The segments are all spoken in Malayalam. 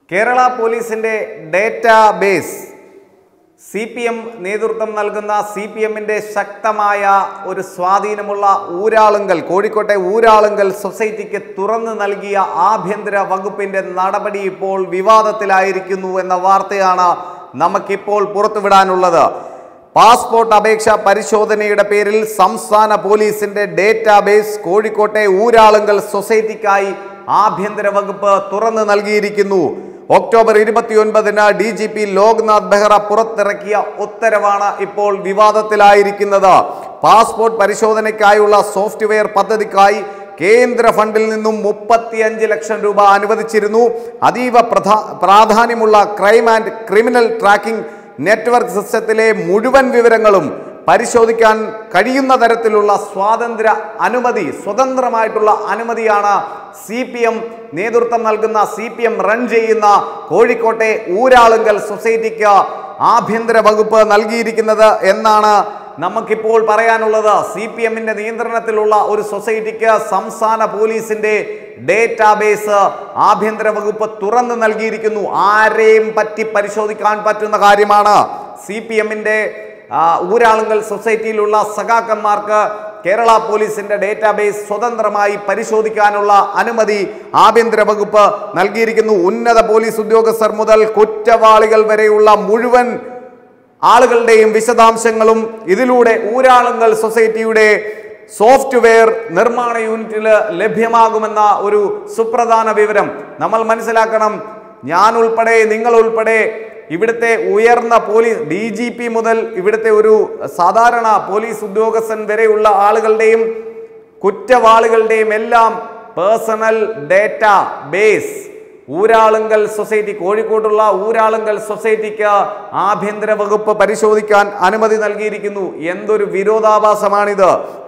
കേരള പോലീസിന്റെ ഡേറ്റാബേസ് സി പി എം നേതൃത്വം നൽകുന്ന സി പി എമ്മിന്റെ ശക്തമായ ഒരു സ്വാധീനമുള്ള ഊരാളുങ്കൽ കോഴിക്കോട്ടെ ഊരാളുങ്കൽ സൊസൈറ്റിക്ക് തുറന്നു നൽകിയ ആഭ്യന്തര വകുപ്പിന്റെ നടപടി ഇപ്പോൾ വിവാദത്തിലായിരിക്കുന്നു എന്ന വാർത്തയാണ് നമുക്കിപ്പോൾ പുറത്തുവിടാനുള്ളത് പാസ്പോർട്ട് അപേക്ഷ പരിശോധനയുടെ പേരിൽ സംസ്ഥാന പോലീസിന്റെ ഡേറ്റാബേസ് കോഴിക്കോട്ടെ ഊരാളുങ്കൽ സൊസൈറ്റിക്കായി ആഭ്യന്തര വകുപ്പ് തുറന്നു നൽകിയിരിക്കുന്നു ഒക്ടോബർ ഇരുപത്തിയൊൻപതിന് D G P Loknath Behera പുറത്തിറക്കിയ ഉത്തരവാണ് ഇപ്പോൾ വിവാദത്തിലായിരിക്കുന്നത് പാസ്പോർട്ട് പരിശോധനയ്ക്കായുള്ള സോഫ്റ്റ്വെയർ പദ്ധതിക്കായി കേന്ദ്ര ഫണ്ടിൽ നിന്നും മുപ്പത്തിയഞ്ച് ലക്ഷം രൂപ അനുവദിച്ചിരുന്നു അതീവ പ്രധാ പ്രാധാന്യമുള്ള crime and criminal tracking network സിസ്റ്റത്തിലെ മുഴുവൻ വിവരങ്ങളും പരിശോധിക്കാൻ കഴിയുന്ന തരത്തിലുള്ള സ്വാതന്ത്ര്യ അനുമതി സ്വതന്ത്രമായിട്ടുള്ള അനുമതിയാണ് സി പി എം നേതൃത്വം നൽകുന്ന സി പി എം റൺ ചെയ്യുന്ന കോഴിക്കോട്ടെ ഊരാളുങ്കൽ സൊസൈറ്റിക്ക് ആഭ്യന്തര വകുപ്പ് നൽകിയിരിക്കുന്നത് എന്നാണ് നമുക്കിപ്പോൾ പറയാനുള്ളത് സി പി എമ്മിന്റെ നിയന്ത്രണത്തിലുള്ള ഒരു സൊസൈറ്റിക്ക് സംസ്ഥാന പോലീസിന്റെ ഡേറ്റാബേസ് ആഭ്യന്തര വകുപ്പ് തുറന്നു നൽകിയിരിക്കുന്നു ആരെയും പറ്റി പരിശോധിക്കാൻ പറ്റുന്ന കാര്യമാണ് സി പി എമ്മിന്റെ ഊരാളുങ്കൽ സൊസൈറ്റിയിലുള്ള സഖാക്കന്മാർക്ക് കേരള പോലീസിന്റെ ഡേറ്റാബേസ് സ്വതന്ത്രമായി പരിശോധിക്കാനുള്ള അനുമതി ആഭ്യന്തര വകുപ്പ് നൽകിയിരിക്കുന്നു ഉന്നത പോലീസ് ഉദ്യോഗസ്ഥർ മുതൽ കുറ്റവാളികൾ വരെയുള്ള മുഴുവൻ ആളുകളുടെയും വിശദാംശങ്ങളും ഇതിലൂടെ ഊരാളുങ്കൽ സൊസൈറ്റിയുടെ സോഫ്റ്റ്വെയർ നിർമ്മാണ യൂണിറ്റിൽ ലഭ്യമാകുമെന്ന ഒരു സുപ്രധാന വിവരം നമ്മൾ മനസ്സിലാക്കണം ഞാൻ ഉൾപ്പെടെ നിങ്ങൾ ഉൾപ്പെടെ ഇവിടുത്തെ ഉയർന്ന പോലീസ് ഡി ജി പി മുതൽ ഇവിടുത്തെ ഒരു സാധാരണ പോലീസ് ഉദ്യോഗസ്ഥൻ വരെയുള്ള ആളുകളുടെയും കുറ്റവാളികളുടെയും എല്ലാം personal database Uralungal society കോഴിക്കോട്ടുള്ള ഊരാളുങ്കൽ സൊസൈറ്റിക്ക് ആഭ്യന്തര വകുപ്പ് പരിശോധിക്കാൻ അനുമതി നൽകിയിരിക്കുന്നു എന്തൊരു വിരോധാഭാസമാണിത്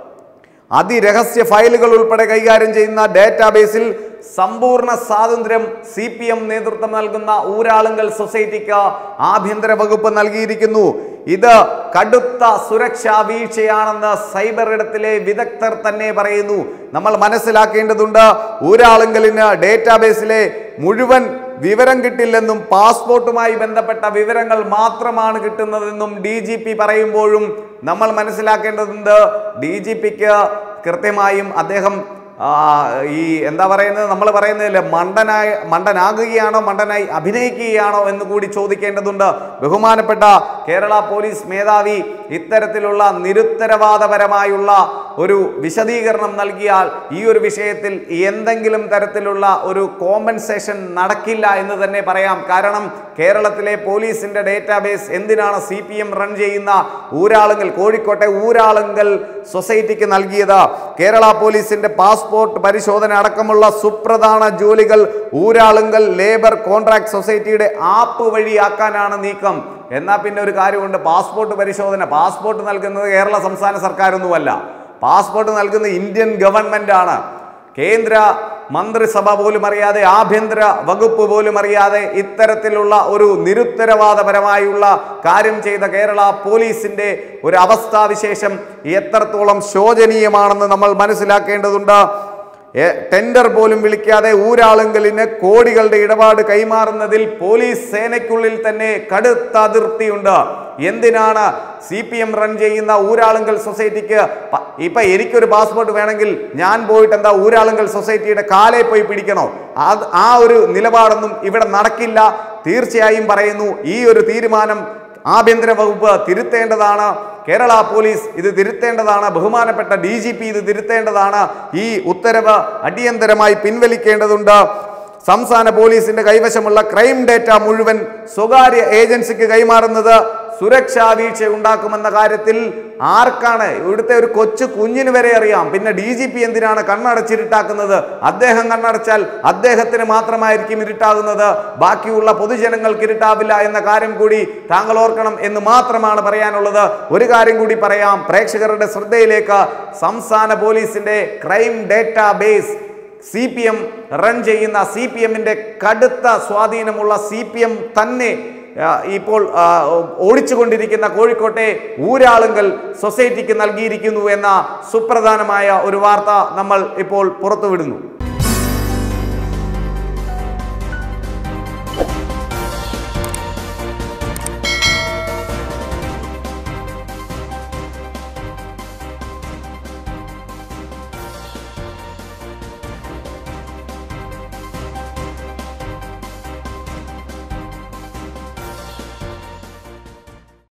അതിരഹസ്യ ഫയലുകൾ ഉൾപ്പെടെ കൈകാര്യം ചെയ്യുന്ന ഡേറ്റാബേസിൽ സമ്പൂർണ്ണ സ്വാതന്ത്ര്യം സി പി എം നേതൃത്വം നൽകുന്ന ഊരാളുങ്കൽ സൊസൈറ്റിക്ക് ആഭ്യന്തര വകുപ്പ് നൽകിയിരിക്കുന്നു ഇത് കടുത്ത സുരക്ഷാ വീഴ്ചയാണെന്ന് സൈബർ ഇടത്തിലെ വിദഗ്ധർ തന്നെ പറയുന്നു നമ്മൾ മനസ്സിലാക്കേണ്ടതുണ്ട് ഊരാളുങ്കലിന് ഡേറ്റാബേസിലെ മുഴുവൻ വിവരം കിട്ടില്ലെന്നും പാസ്പോർട്ടുമായി ബന്ധപ്പെട്ട വിവരങ്ങൾ മാത്രമാണ് കിട്ടുന്നതെന്നും ഡി ജി പി പറയുമ്പോഴും നമ്മൾ മനസ്സിലാക്കേണ്ടതുണ്ട് ഡി ജി പിക്ക് കൃത്യമായും അദ്ദേഹം ആ, ഈ എന്താ പറയുന്നത് നമ്മൾ പറയുന്നതില്ല മണ്ടനായ മണ്ടനാകുകയാണോ മണ്ടനായി അഭിനയിക്കുകയാണോ എന്ന് കൂടി ചോദിക്കേണ്ടതുണ്ട് ബഹുമാനപ്പെട്ട കേരള പോലീസ് മേധാവി ഇത്തരത്തിലുള്ള നിരുത്തരവാദപരമായുള്ള ഒരു വിശദീകരണം നൽകിയാൽ ഈ ഒരു വിഷയത്തിൽ എന്തെങ്കിലും തരത്തിലുള്ള ഒരു കോമ്പൻസേഷൻ നടക്കില്ല എന്ന് തന്നെ പറയാം കാരണം കേരളത്തിലെ പോലീസിന്റെ ഡേറ്റാബേസ് എന്തിനാണ് സി പി എം റൺ ചെയ്യുന്ന ഊരാളുങ്കൽ കോഴിക്കോട്ടെ ഊരാളുങ്കൽ സൊസൈറ്റിക്ക് നൽകിയത് കേരള പോലീസിന്റെ പാസ്പോർട്ട് പരിശോധന അടക്കമുള്ള സുപ്രധാന ജോലികൾ ഊരാളുങ്കൽ ലേബർ കോൺട്രാക്ട് സൊസൈറ്റിയുടെ ആപ്പ് വഴിയാക്കാനാണ് നീക്കം എന്നാൽ പിന്നെ ഒരു കാര്യമുണ്ട് പാസ്പോർട്ട് പരിശോധന പാസ്പോർട്ട് നൽകുന്നത് കേരള സംസ്ഥാന സർക്കാരൊന്നുമല്ല പാസ്പോർട്ട് നൽകുന്ന ഇന്ത്യൻ ഗവൺമെന്റ് ആണ് കേന്ദ്ര മന്ത്രിസഭ പോലും അറിയാതെ ആഭ്യന്തര വകുപ്പ് പോലും അറിയാതെ ഇത്തരത്തിലുള്ള ഒരു നിരുത്തരവാദപരമായുള്ള കാര്യം ചെയ്ത കേരള പോലീസിന്റെ ഒരു അവസ്ഥാവിശേഷം എത്രത്തോളം ശോചനീയമാണെന്ന് നമ്മൾ മനസ്സിലാക്കേണ്ടതുണ്ട് എ- ടെൻഡർ പോലും വിളിക്കാതെ ഊരാളുങ്കലിന് കോടികളുടെ ഇടപാട് കൈമാറുന്നതിൽ പോലീസ് സേനയ്ക്കുള്ളിൽ തന്നെ കടുത്ത അതിർത്തിയുണ്ട് എന്തിനാണ് സി പി എം റൺ ചെയ്യുന്ന ഊരാളുങ്കൽ സൊസൈറ്റിക്ക് പ- ഇപ്പൊ എനിക്കൊരു പാസ്പോർട്ട് വേണമെങ്കിൽ ഞാൻ പോയിട്ട് എന്താ ഊരാളുങ്കൽ സൊസൈറ്റിയുടെ കാലേ പോയി പിടിക്കണോ അത് ആ ഒരു നിലപാടൊന്നും ഇവിടെ നടക്കില്ല തീർച്ചയായും പറയുന്നു ഈ ഒരു തീരുമാനം ആഭ്യന്തര വകുപ്പ് തിരുത്തേണ്ടതാണ് കേരള പോലീസ് ഇത് തിരുത്തേണ്ടതാണ് ബഹുമാനപ്പെട്ട ഡി ജി പി ഇത് തിരുത്തേണ്ടതാണ് ഈ ഉത്തരവ് അടിയന്തരമായി പിൻവലിക്കേണ്ടതുണ്ട് സംസ്ഥാന പോലീസിന്റെ കൈവശമുള്ള ക്രൈം ഡേറ്റ മുഴുവൻ സ്വകാര്യ ഏജൻസിക്ക് കൈമാറുന്നത് സുരക്ഷാ വീഴ്ച ഉണ്ടാക്കുമെന്ന കാര്യത്തിൽ ആർക്കാണ് ഇവിടുത്തെ ഒരു കൊച്ചു കുഞ്ഞിന് വരെ അറിയാം പിന്നെ ഡി ജി പി എന്തിനാണ് കണ്ണടച്ചിരുട്ടാക്കുന്നത് അദ്ദേഹം കണ്ണടച്ചാൽ അദ്ദേഹത്തിന് മാത്രമായിരിക്കും ഇരുട്ടാകുന്നത് ബാക്കിയുള്ള പൊതുജനങ്ങൾക്ക് ഇരുട്ടാവില്ല എന്ന കാര്യം കൂടി താങ്കൾ ഓർക്കണം എന്ന് മാത്രമാണ് പറയാനുള്ളത് ഒരു കാര്യം കൂടി പറയാം പ്രേക്ഷകരുടെ ശ്രദ്ധയിലേക്ക് സംസ്ഥാന പോലീസിന്റെ crime database C P M run ചെയ്യുന്ന സി പി എമ്മിന്റെ കടുത്ത സ്വാധീനമുള്ള സി പി എം തന്നെ ആ, ഇപ്പോൾ ആ, ഓടിച്ചുകൊണ്ടിരിക്കുന്ന കോഴിക്കോട്ടെ ഊരാളുങ്കൽ സൊസൈറ്റിക്ക് നൽകിയിരിക്കുന്നു എന്ന സുപ്രധാനമായ ഒരു വാർത്ത നമ്മൾ ഇപ്പോൾ പുറത്തുവിടുന്നു